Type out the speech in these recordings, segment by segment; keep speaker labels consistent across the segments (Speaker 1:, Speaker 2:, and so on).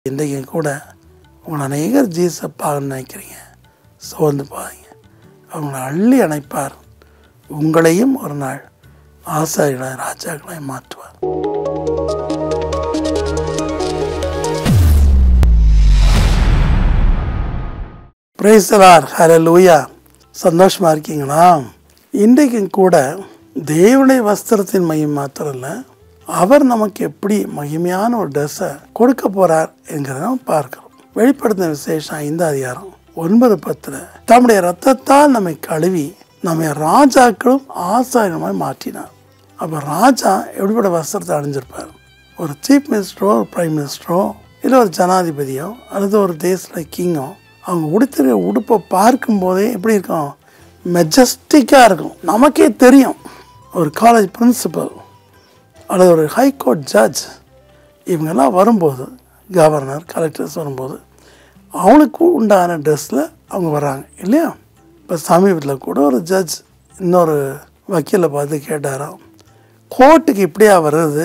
Speaker 1: இன்றைக்கு கூட உங்களை அநேகர் ஜீசஸை பார்க்கணும்னு நினைக்கிறீங்க சோர்ந்து பாருங்க அவங்கள அள்ளி அணைப்பார் உங்களையும் ஒரு நாள் ஆசாரிகளாய் ராஜாக்களாய் மாற்றுவார் பிரேசலார் ஹலோ லூயா சந்தோஷமாக இருக்கீங்களா இன்றைக்கும் கூட தேவனுடைய வஸ்திரத்தின் மையம் மாத்திரம் இல்லை அவர் நமக்கு எப்படி மகிமையான ஒரு ட்ரெஸ்ஸை கொடுக்க போகிறார் என்கிறத நம்ம பார்க்கிறோம் வெளிப்படுத்தின விசேஷம் ஐந்தாம் அதிகாரம் ஒன்பது பத்தில் தம்முடைய ரத்தத்தால் நம்மை கழுவி நம்மை ராஜாக்களும் ஆசாரியமாய் மாற்றினார் அப்போ ராஜா எப்படிப்பட்ட வஸ்திரத்தை அணிஞ்சிருப்பார் ஒரு சீஃப் மினிஸ்டரோ ஒரு பிரைம் மினிஸ்டரோ இல்லை ஒரு ஜனாதிபதியோ அல்லது ஒரு தேசத்தில் கிங்கோ அவங்க உடுத்துகிற உடுப்பை பார்க்கும்போதே எப்படி இருக்கும் மெஜஸ்டிக்காக இருக்கும் நமக்கே தெரியும் ஒரு காலேஜ் பிரின்சிபல் அல்லது ஒரு ஹைகோர்ட் ஜட்ஜ் இவங்கெல்லாம் வரும்போது கவர்னர் கலெக்டர்ஸ் வரும்போது அவனுக்கு உண்டான ட்ரெஸ்ஸில் அவங்க வர்றாங்க இல்லையா இப்போ சமீபத்தில் கூட ஒரு ஜட்ஜ் இன்னொரு வக்கீலை பார்த்து கேட்டாராம் கோர்ட்டுக்கு இப்படியா வருது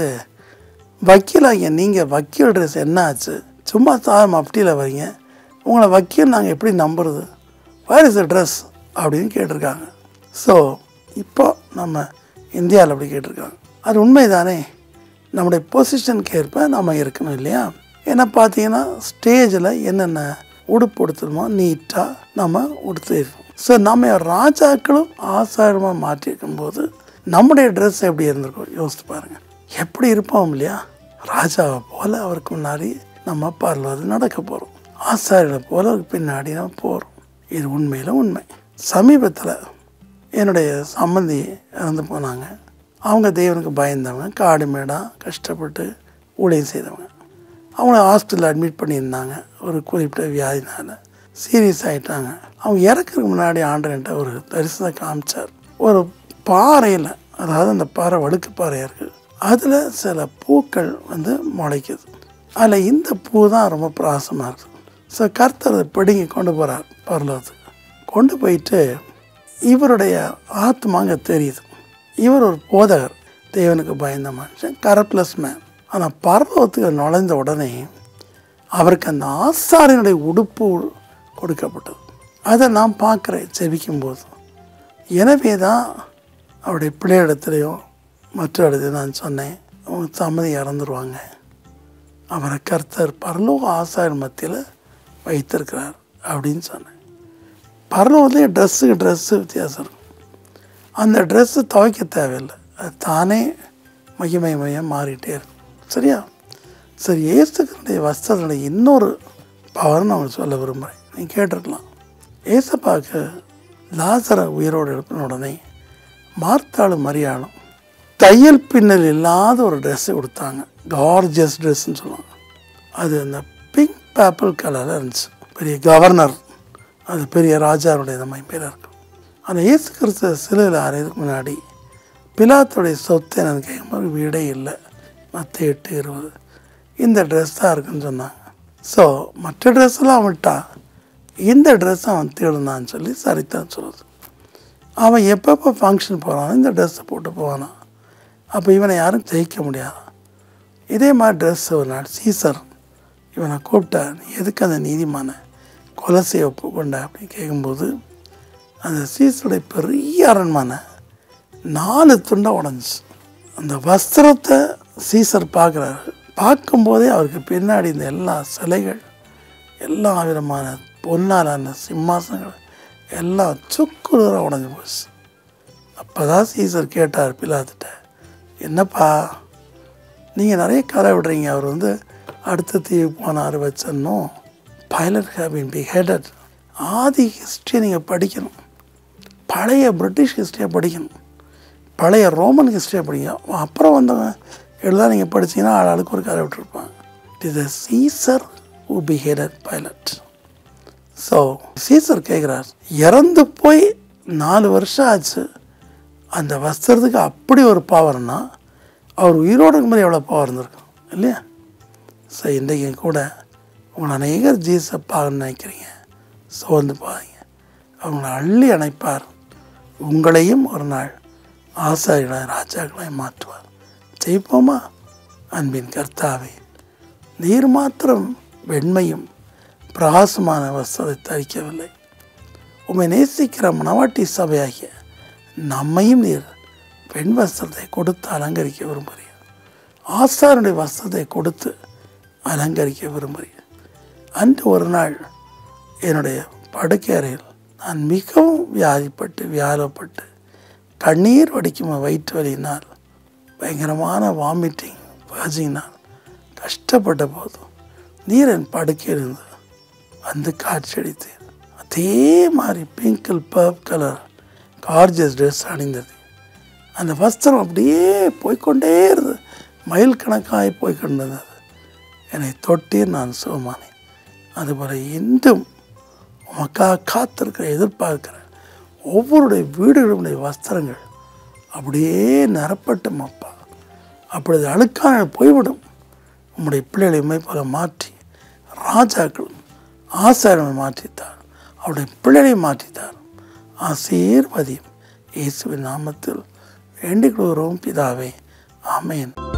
Speaker 1: வக்கீலாங்க நீங்கள் வக்கீல் ட்ரெஸ் என்ன ஆச்சு சும்மா சாரம் அப்படியில் வரீங்க உங்களை வக்கீல் நாங்கள் எப்படி நம்புறது வேர் இஸ் த ட்ரெஸ் அப்படின்னு கேட்டிருக்காங்க ஸோ இப்போ நம்ம இந்தியாவில் அப்படி கேட்டிருக்காங்க அது உண்மைதானே நம்முடைய பொசிஷனுக்கு ஏற்ப நம்ம இருக்கணும் இல்லையா ஏன்னா பார்த்தீங்கன்னா ஸ்டேஜில் என்னென்ன உடுப்பு உடுத்தணுமோ நீட்டாக நம்ம உடுத்திருக்கோம் ஸோ நம்ம ராஜாக்களும் ஆசாரமாக மாற்றிருக்கும் போது நம்முடைய ட்ரெஸ் எப்படி இருந்திருக்கும் யோசித்து பாருங்கள் எப்படி இருப்போம் இல்லையா ராஜாவை போல் அவருக்கு முன்னாடி நம்ம பார்வது நடக்க போகிறோம் ஆசாரியை போல் அவருக்கு பின்னாடி நம்ம போகிறோம் இது உண்மையில் உண்மை சமீபத்தில் என்னுடைய சம்மந்தி இறந்து போனாங்க அவங்க தேவனுக்கு பயந்தவங்க காடு மேடாக கஷ்டப்பட்டு ஊழியம் செய்தவங்க அவங்கள ஹாஸ்பிட்டலில் அட்மிட் பண்ணியிருந்தாங்க ஒரு குறிப்பிட்ட வியாதினால் சீரியஸ் ஆகிட்டாங்க அவங்க இறக்குறதுக்கு முன்னாடி ஆண்டர்கிட்ட ஒரு தரிசனத்தை காமிச்சார் ஒரு பாறையில் அதாவது அந்த பாறை வழுக்கு பாறையாக இருக்குது அதில் சில பூக்கள் வந்து முளைக்குது அதில் இந்த பூ தான் ரொம்ப பிராசமாக இருக்குது ஸோ கர்த்தர் அதை பிடுங்கி கொண்டு போகிறார் பரலோகத்துக்கு கொண்டு போயிட்டு இவருடைய ஆத்மா அங்கே தெரியுது இவர் ஒரு போதகர் தேவனுக்கு பயந்த மனுஷன் கரப்ளஸ் மேன் ஆனால் பரலோகத்துக்கு நுழைந்த உடனே அவருக்கு அந்த ஆசாரியனுடைய உடுப்பு கொடுக்கப்பட்டது அதை நான் பார்க்குறேன் செபிக்கும்போது எனவே தான் அவருடைய பிள்ளையிடத்துலையோ மற்ற இடத்துல நான் சொன்னேன் அவங்க சம்மதி இறந்துருவாங்க அவரை கர்த்தர் பரலோக ஆசாரியர் மத்தியில் வைத்திருக்கிறார் அப்படின்னு சொன்னேன் பரலோகத்துலேயே ட்ரெஸ்ஸுக்கு ட்ரெஸ்ஸு வித்தியாசம் இருக்கும் அந்த ட்ரெஸ்ஸு துவைக்க தேவையில்லை அது தானே மகிமை மையம் மாறிட்டே இருக்கும் சரியா சரி ஏசுக்களுடைய வஸ்திரத்துடைய இன்னொரு பவர் நான் உங்களுக்கு சொல்ல விரும்புகிறேன் நீங்கள் கேட்டிருக்கலாம் ஏசப்பாக்கு லாசரை உயிரோடு எழுப்பின உடனே மார்த்தாளும் மரியாளும் தையல் பின்னல் இல்லாத ஒரு ட்ரெஸ்ஸை கொடுத்தாங்க கார்ஜியஸ் ட்ரெஸ்ன்னு சொல்லுவாங்க அது அந்த பிங்க் பேப்பிள் கலரில் இருந்துச்சு பெரிய கவர்னர் அது பெரிய ராஜாவுடைய நம்ம பேராக இருக்கும் ஆனால் இயேசு கிறிஸ்து சிலையில் அறையதுக்கு முன்னாடி பிலாத்துடைய சொத்து என்னன்னு கேட்கும்போது வீடே இல்லை மற்ற எட்டு இருபது இந்த ட்ரெஸ் தான் இருக்குன்னு சொன்னாங்க ஸோ மற்ற ட்ரெஸ்ஸெல்லாம் விட்டான் இந்த ட்ரெஸ் அவன் தேடுனான்னு சொல்லி சரித்தான் சொல்லுது அவன் எப்பப்போ ஃபங்க்ஷன் போகிறானோ இந்த ட்ரெஸ்ஸை போட்டு போவானா அப்போ இவனை யாரும் ஜெயிக்க முடியாது இதே மாதிரி ட்ரெஸ் ஒரு நாள் சீசர் இவனை கூப்பிட்டா நீ எதுக்கு அந்த நீதிமான கொலை செய்ய ஒப்புக்கொண்ட அப்படின்னு கேட்கும்போது அந்த சீசருடைய பெரிய அரண்மனை நாலு துண்டாக உடஞ்சி அந்த வஸ்திரத்தை சீசர் பார்க்குறாரு பார்க்கும்போதே அவருக்கு பின்னாடி இந்த எல்லா சிலைகள் எல்லா விதமான பொன்னாலான சிம்மாசனங்கள் எல்லாம் சுக்குநூறாக உடஞ்சி போச்சு அப்போ தான் சீசர் கேட்டார் பிலாத்துட்ட என்னப்பா நீங்கள் நிறைய கதை விடுறீங்க அவர் வந்து அடுத்த தீவு போனார் வச்சனும் பைலட் ஹேபின் பி ஹெடட் ஆதி ஹிஸ்ட்ரியை நீங்கள் படிக்கணும் பழைய பிரிட்டிஷ் ஹிஸ்ட்ரியை படிக்கணும் பழைய ரோமன் ஹிஸ்ட்ரியை படிங்க அப்புறம் வந்தவங்க எழுதா நீங்கள் படிச்சீங்கன்னா ஆளுக்கு ஒரு கதை விட்டுருப்பாங்க it is a Caesar who beheaded pilot so Caesar கேட்குறார் இறந்து போய் நாலு வருஷம் ஆச்சு அந்த வஸ்திரத்துக்கு அப்படி ஒரு பவர்னா அவர் உயிரோடு இருக்கும்போது எவ்வளோ பவர் இருந்திருக்கும் இல்லையா ஸோ இன்றைக்கு கூட உங்களை அநேகர் ஜீசை பார்க்கணும்னு நினைக்கிறீங்க சோர்ந்து பாருங்க அவங்கள அள்ளி அணைப்பார் உங்களையும் ஒரு நாள் ஆசாரிகளாய் ராஜாக்களாய் மாற்றுவார் ஜெயிப்போமா அன்பின் கர்த்தாவே நீர் மாத்திரம் வெண்மையும் பிரகாசமான வஸ்திரத்தை தரிக்கவில்லை உம்மை நேசிக்கிற மணவாட்டி சபையாகிய நம்மையும் நீர் பெண் வஸ்திரத்தை கொடுத்து அலங்கரிக்க விரும்புகிறீர் ஆசாருடைய வஸ்திரத்தை கொடுத்து அலங்கரிக்க விரும்புகிறீர் அன்று ஒரு நாள் என்னுடைய படுக்கை அறையில் நான் மிகவும் வியாதிப்பட்டு வியாழப்பட்டு கண்ணீர் வடிக்கும் வயிற்று வலியினால் பயங்கரமான வாமிட்டிங் பர்ஜிங்கினால் கஷ்டப்பட்ட போதும் நீர் என் படுக்கையில் இருந்து வந்து காட்சியளித்தீர் அதே மாதிரி pink purple colour gorgeous dress அணிந்தது அந்த வஸ்திரம் அப்படியே போய்க்கொண்டே இருந்தது மைல் கணக்காய் போய்கொண்டிருந்தது என்னை தொட்டே நான் சுகமானேன் அதுபோல் இன்றும் உமக்காக காத்திருக்கிற எதிர்பார்க்கிற ஒவ்வொருடைய வீடுகளுடைய வஸ்திரங்கள் அப்படியே நிரப்பட்டும் அப்பா அப்பொழுது அழுக்கான போய்விடும் உம்முடைய பிள்ளைகளை உண்மை போல மாற்றி ராஜாக்களும் ஆசாரமை மாற்றித்தார் அவருடைய பிள்ளைகளை மாற்றித்தார் ஆசீர்வதியும் இயேசுவின் நாமத்தில் வேண்டிக் கொள்கிறோம் பிதாவே ஆமேன்